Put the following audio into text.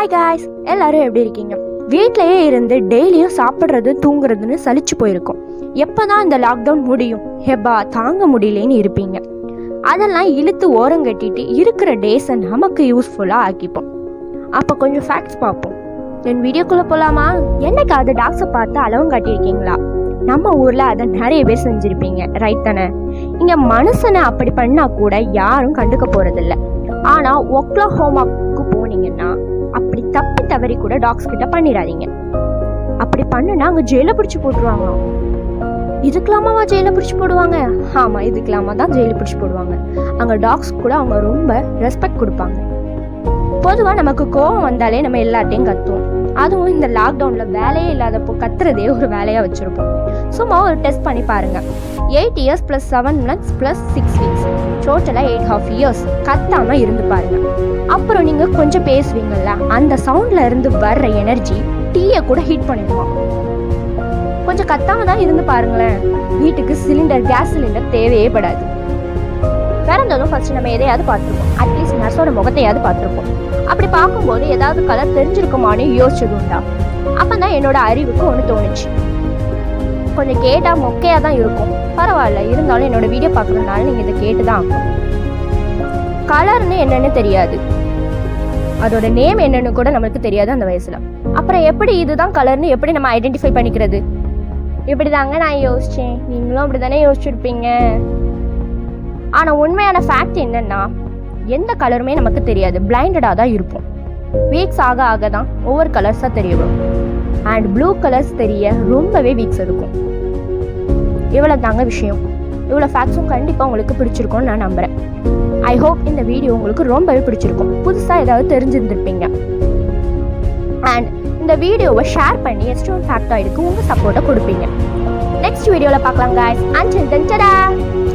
hi guys எல்லாரும் எப்படி இருக்கீங்க வீட்டிலேயே இருந்து டெய்லியும் சாப்பிட்றது தூங்குறதுன்னு சலிச்சு போயிருக்கும் எப்போ தான் இந்த லாக்டவுன் முடியும் ஹெபா தாங்க முடியலேன்னு இருப்பீங்க அதெல்லாம் இழுத்து ஓரம் கட்டிட்டு இருக்கிற டேஸை நமக்கு யூஸ்ஃபுல்லாக ஆக்கிப்போம் அப்போ கொஞ்சம் ஃபேக்ட்ஸ் பார்ப்போம் என் வீடியோக்குள்ளே போகலாமா என்னைக்காவது டாக்ஸை பார்த்து அளவும் காட்டியிருக்கீங்களா நம்ம ஊரில் அதை நிறைய பேர் செஞ்சுருப்பீங்க ரைட் தானே இங்கே மனுஷனை அப்படி பண்ணால் கூட யாரும் கண்டுக்க போகிறதில்ல ஆனால் ஒக்லா ஹோமாக்கு போனீங்கன்னா அப்படி தப்பி தவறி கூட டாக்ஸ் கிட்ட பண்ணிடாதீங்க அப்படி பண்ணுனா அங்கே ஜெயில பிடிச்சி போட்டுருவாங்களாம் இதுக்கெல்லாமாவா ஜெயில பிடிச்சி போடுவாங்க ஆமாம் இதுக்கெல்லாமா தான் ஜெயில பிடிச்சி போடுவாங்க அங்கே டாக்ஸ் கூட அவங்க ரொம்ப ரெஸ்பெக்ட் கொடுப்பாங்க பொதுவாக நமக்கு கோவம் வந்தாலே நம்ம எல்லாத்தையும் கத்துவோம் அதுவும் இந்த லாக்டவுனில் வேலையே இல்லாதப்போ கத்துறதே ஒரு வேலையாக வச்சுருப்போம் சும்மா ஒரு டெஸ்ட் பண்ணி பாருங்க eight years plus seven months plus six weeks டோட்டலாக எயிட் ஹாஃப் இயர்ஸ் கத்தாம இருந்து பாருங்க அப்புறம் நீங்கள் கொஞ்சம் பேசுவீங்கல்ல அந்த சவுண்டில் இருந்து வர்ற எனர்ஜி டீயை கூட ஹீட் பண்ணிடுமா கொஞ்சம் கத்தாம தான் இருந்து பாருங்களேன் வீட்டுக்கு சிலிண்டர் கேஸ் சிலிண்டர் தேவையே படாது பிறந்ததும் ஃபர்ஸ்ட் நம்ம எதையாவது பார்த்துருப்போம் அட்லீஸ்ட் நர்ஸோட முகத்தையாவது பார்த்துருப்போம் அப்படி பார்க்கும்போது ஏதாவது கலர் தெரிஞ்சிருக்குமான்னு யோசிச்சது உண்டா அப்போ தான் என்னோட அறிவுக்கு ஒன்று தோணுச்சு கொஞ்சம் கேட்டால் மொக்கையாக தான் இருக்கும் பரவாயில்ல இருந்தாலும் என்னோட வீடியோ பார்க்குறதுனால நீங்கள் இதை கேட்டு தான் ஆகணும் கலர்னு என்னன்னு தெரியாது அதோட நேம் என்னன்னு கூட நம்மளுக்கு தெரியாது அந்த வயசுல அப்புறம் எப்படி இதுதான் கலர்னு எப்படி நம்ம ஐடென்டிஃபை பண்ணிக்கிறது இப்படி தாங்க நான் யோசிச்சேன் நீங்களும் அப்படி தானே யோசிச்சிருப்பீங்க ஆனால் உண்மையான ஃபேக்ட் என்னன்னா எந்த கலருமே நமக்கு தெரியாது பிளைண்டடாக தான் இருப்போம் வீக்ஸ் ஆக ஆக தான் ஒவ்வொரு கலர்ஸாக தெரிய வரும் அண்ட் ப்ளூ கலர்ஸ் தெரிய ரொம்பவே வீக்ஸ் இருக்கும் இவ்வளோ தாங்க விஷயம் இவ்வளோ ஃபேக்ட்ஸும் கண்டிப்பாக உங்களுக்கு பிடிச்சிருக்கும்னு நான் நம்புகிறேன் ஐ ஹோப் இந்த வீடியோ உங்களுக்கு ரொம்பவே பிடிச்சிருக்கும் புதுசாக ஏதாவது தெரிஞ்சிருந்திருப்பீங்க அண்ட் இந்த வீடியோவை ஷேர் பண்ணி எஸ்டோன் ஃபேக்டாய்டுக்கு உங்கள் சப்போர்ட்டை கொடுப்பீங்க நெக்ஸ்ட் வீடியோவில் பார்க்கலாம் guys until then tada